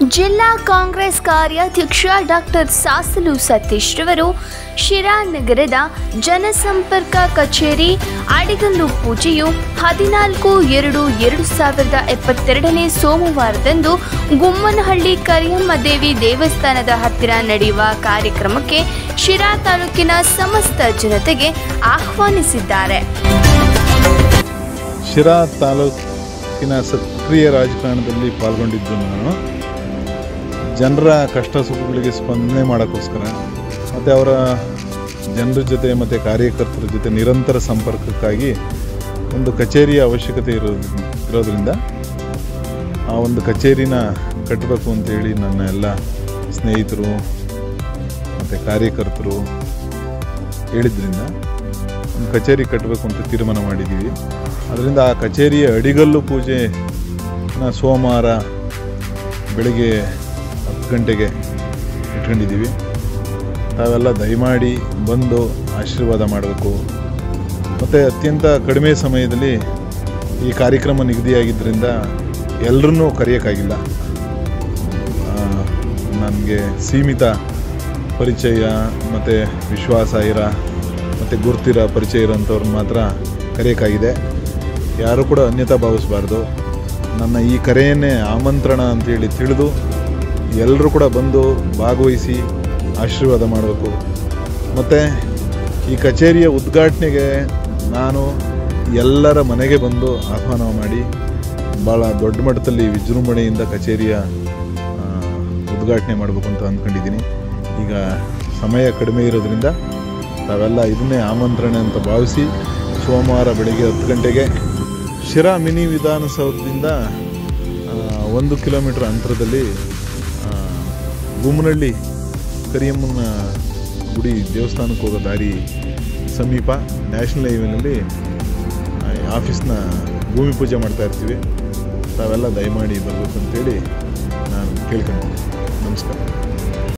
ಜಿಲ್ಲಾ ಕಾಂಗ್ರೆಸ್ ಕಾರ್ಯಾಧ್ಯಕ್ಷ ಡಾಕ್ಟರ್ ಸಾಸಲು ಸತೀಶ್ ರವರು ಶಿರಾ ನಗರದ ಜನಸಂಪರ್ಕ ಕಚೇರಿ ಅಡಿಗಲ್ಲು ಪೂಜೆಯು ಹದಿನಾಲ್ಕು ಎರಡು ಎರಡು ಸಾವಿರದ ಎಪ್ಪತ್ತೆರಡನೇ ಸೋಮವಾರದಂದು ಗುಮ್ಮನಹಳ್ಳಿ ಕರಿಯಮ್ಮ ದೇವಿ ದೇವಸ್ಥಾನದ ಹತ್ತಿರ ನಡೆಯುವ ಕಾರ್ಯಕ್ರಮಕ್ಕೆ ಶಿರಾ ತಾಲೂಕಿನ ಸಮಸ್ತ ಜನತೆಗೆ ಆಹ್ವಾನಿಸಿದ್ದಾರೆ ಶಿರಾ ತಾಲೂಕಿನ ಸಕ್ರಿಯ ರಾಜಕಾರಣದಲ್ಲಿ ಪಾಲ್ಗೊಂಡಿದ್ದು ನಾನು ಜನರ ಕಷ್ಟ ಸುಖಗಳಿಗೆ ಸ್ಪಂದನೆ ಮಾಡೋಕ್ಕೋಸ್ಕರ ಮತ್ತು ಅವರ ಜನರ ಜೊತೆ ಮತ್ತು ಕಾರ್ಯಕರ್ತರ ಜೊತೆ ನಿರಂತರ ಸಂಪರ್ಕಕ್ಕಾಗಿ ಒಂದು ಕಚೇರಿಯ ಅವಶ್ಯಕತೆ ಇರೋದು ಇರೋದ್ರಿಂದ ಆ ಒಂದು ಕಚೇರಿನ ಕಟ್ಟಬೇಕು ಅಂತೇಳಿ ನನ್ನ ಎಲ್ಲ ಸ್ನೇಹಿತರು ಮತ್ತು ಕಾರ್ಯಕರ್ತರು ಹೇಳಿದ್ರಿಂದ ಒಂದು ಕಚೇರಿ ಕಟ್ಟಬೇಕು ಅಂತ ತೀರ್ಮಾನ ಮಾಡಿದ್ದೀವಿ ಅದರಿಂದ ಆ ಕಚೇರಿಯ ಅಡಿಗಲ್ಲು ಪೂಜೆನ ಸೋಮವಾರ ಬೆಳಗ್ಗೆ ಹತ್ತು ಗಂಟೆಗೆ ಇಟ್ಕೊಂಡಿದ್ದೀವಿ ತಾವೆಲ್ಲ ದಯಮಾಡಿ ಬಂದು ಆಶೀರ್ವಾದ ಮಾಡಬೇಕು ಮತ್ತು ಅತ್ಯಂತ ಕಡಿಮೆ ಸಮಯದಲ್ಲಿ ಈ ಕಾರ್ಯಕ್ರಮ ನಿಗದಿಯಾಗಿದ್ದರಿಂದ ಎಲ್ಲರನ್ನೂ ಕರೆಯೋಕ್ಕಾಗಿಲ್ಲ ನನಗೆ ಸೀಮಿತ ಪರಿಚಯ ಮತ್ತು ವಿಶ್ವಾಸ ಇರ ಮತ್ತು ಗುರ್ತಿರ ಪರಿಚಯ ಇರೋಂಥವ್ರನ್ನ ಮಾತ್ರ ಕರೆಯೋಕ್ಕಾಗಿದೆ ಯಾರು ಕೂಡ ಅನ್ಯತಾ ಭಾವಿಸಬಾರ್ದು ನನ್ನ ಈ ಕರೆಯನ್ನೇ ಆಮಂತ್ರಣ ಅಂತೇಳಿ ತಿಳಿದು ಎಲ್ಲರೂ ಕೂಡ ಬಂದು ಭಾಗವಹಿಸಿ ಆಶೀರ್ವಾದ ಮಾಡಬೇಕು ಮತ್ತು ಈ ಕಚೇರಿಯ ಉದ್ಘಾಟನೆಗೆ ನಾನು ಎಲ್ಲರ ಮನೆಗೆ ಬಂದು ಆಹ್ವಾನ ಮಾಡಿ ಭಾಳ ದೊಡ್ಡ ಮಟ್ಟದಲ್ಲಿ ವಿಜೃಂಭಣೆಯಿಂದ ಕಚೇರಿಯ ಆ, ಉದ್ಘಾಟನೆ ಮಾಡಬೇಕು ಅಂತ ಅಂದ್ಕೊಂಡಿದ್ದೀನಿ ಈಗ ಸಮಯ ಕಡಿಮೆ ಇರೋದ್ರಿಂದ ತಾವೆಲ್ಲ ಇದನ್ನೇ ಆಮಂತ್ರಣ ಅಂತ ಭಾವಿಸಿ ಸೋಮವಾರ ಬೆಳಗ್ಗೆ ಹತ್ತು ಗಂಟೆಗೆ ಶಿರಾ ಮಿನಿ ವಿಧಾನಸೌಧದಿಂದ ಆ, ಒಂದು ಕಿಲೋಮೀಟರ್ ಅಂತರದಲ್ಲಿ ಆ, ಗುಮ್ಮನಹಳ್ಳಿ ಕರಿಯಮ್ಮನ ಗುಡಿ ದೇವಸ್ಥಾನಕ್ಕೆ ಹೋಗೋ ದಾರಿ ಸಮೀಪ ನ್ಯಾಷನಲ್ ಹೈವೇನಲ್ಲಿ ಆ, ಆಫೀಸ್ನ ಭೂಮಿ ಪೂಜೆ ಮಾಡ್ತಾ ಇರ್ತೀವಿ ತಾವೆಲ್ಲ ದಯಮಾಡಿ ಬರಬೇಕು ಅಂತೇಳಿ ನಾನು ಕೇಳ್ಕೊಂತೀನಿ ನಮಸ್ಕಾರ